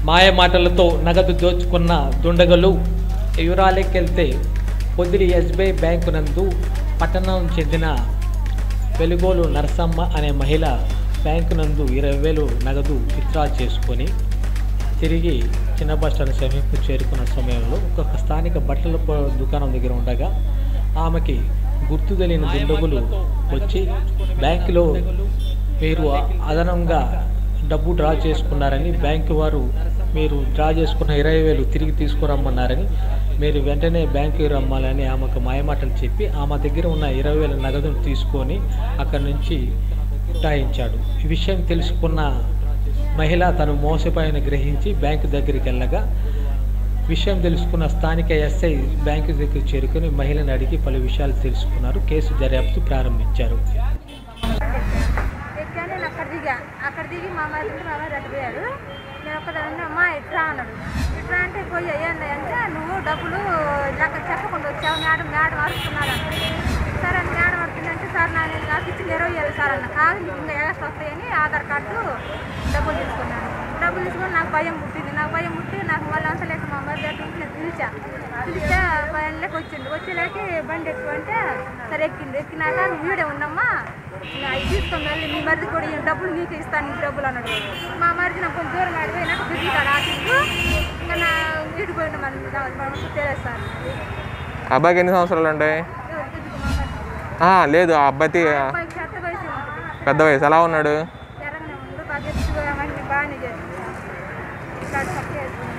మాయ మాటలతో నగదు దోచుకున్న దుండగలు వివరాలకెళ్తే పొదిలి ఎస్బీఐ బ్యాంకు నందు పట్టణం చెందిన వెలుగోలు నరసమ్మ అనే మహిళ బ్యాంకు నందు ఇరవై వేలు నగదు విత్డ్రా చేసుకొని తిరిగి చిన్న బస్ స్టాండ్ సమీపం చేరుకున్న సమయంలో ఒక స్థానిక బట్టల ప- దుకాణం దగ్గర ఉండగా ఆమెకి గుర్తు తెలియని దుండగులు వచ్చి బ్యాంకులో మీరు అదనంగా డబ్బు డ్రా చేసుకున్నారని బ్యాంకు వారు మీరు డ్రా చేసుకున్న ఇరవై వేలు తిరిగి తీసుకురమ్మన్నారని మీరు వెంటనే బ్యాంకుకి రమ్మాలని ఆమెకు మాయమాటలు చెప్పి ఆమె దగ్గర ఉన్న ఇరవై వేల నగదును తీసుకొని అక్కడి నుంచి ఉటాయించాడు ఈ విషయం తెలుసుకున్న మహిళ తను మోసపోయిన గ్రహించి బ్యాంకు దగ్గరికి వెళ్ళగా విషయం తెలుసుకున్న స్థానిక ఎస్ఐ బ్యాంకు దగ్గర చేరుకుని మహిళను అడిగి పలు విషయాలు తెలుసుకున్నారు కేసు దర్యాప్తు ప్రారంభించారు ఎక్కాను నేను అక్కడ దిగా అక్కడ దిగి మా అమ్మాయి ఉంటే మా అమ్మాయి రెడ్డి పోయాడు నేను ఒక్కదాన్ని అమ్మా ఇట్రా అన్నాడు ఇట్రా అంటే పోయి ఏంటి అంటే నువ్వు డబ్బులు లెక్క చెప్పకుండా వచ్చావు మేడం మేడం అడుగుతున్నాడు సరే అని మేడం అడుగుతుందంటే సార్ నా నేను నాకు ఇచ్చింది ఇరవై వేలు సార్ అన్న కాదు నీకు ఇంకా ఎగస్ట్ వస్తాయని ఆధార్ కార్డు డబ్బులు తీసుకున్నాను డబ్బులు తీసుకొని నాకు భయం పుట్టింది నాకు భయం పుట్టి నాకు మళ్ళీ అంత లేక మా అమ్మాయి దగ్గర నుంచి నేను పిలిచా పిలిస్తే భయం లేక వచ్చిండు వచ్చేలేక బండి ఎక్కువ అంటే సరే ఎక్కిండు ఎక్కినాక నువ్వు వీడే ఉన్నమ్మా నా ఇది తీసుకొని వెళ్ళి మీ మరిది కూడా ఈ డబ్బులు నీకు ఇస్తాను ఈ డబ్బులు అన్నాడు మా మరిది నాకు కొంచెం దూరం ఆడిపోయినాక దిగుతాడు ఆఫీస్కు ఇంకా నా వీడికి పోయిన మనం తెలియస్తారు అబ్బాయికి ఎన్ని సంవత్సరాలు ఉంటాయి దిగుకు మా మరిది ఆ, లేదు ఆ అబ్బాయి అబ్బాయికి చెత్త వయసు ఉంది. పెద్ద వయసు ఎలా ఉన్నాడు ఎర్రగానే ఉండు బాగా ఎత్తుగా అవన్నీ బాగానే చేస్తుంది ఇక్కడ చక్క వేసుకుంది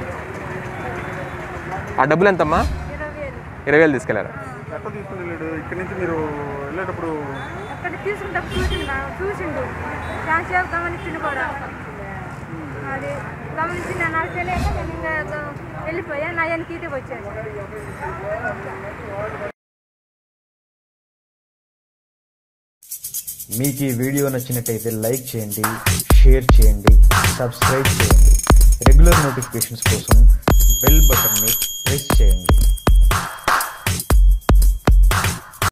ఆ డబ్బులు ఎంతమ్మా ఇరవై వేలు ఇరవై వేలు తీసుకెళ్లారు ఎట్లా తీసుకుని వెళ్ళాడు ఇక్కడి నుంచి మీరు వెళ్ళేటప్పుడు అక్కడ తీసుకుంటా చూసిండు నా- చూసిండు కాసేపు గమనించిండు కూడా అది గమనించి నేను నాకు తెలియక నేను ఇంకా గ- వెళ్ళిపోయా నా వెనక ఇది వచ్చాడు మీకు ఈ వీడియో నచ్చినట్టయితే లైక్ చేయండి షేర్ చేయండి సబ్స్క్రైబ్ చేయండి రెగ్యులర్ నోటిఫికేషన్స్ కోసం బెల్ బటన్ని ప్రెస్ చేయండి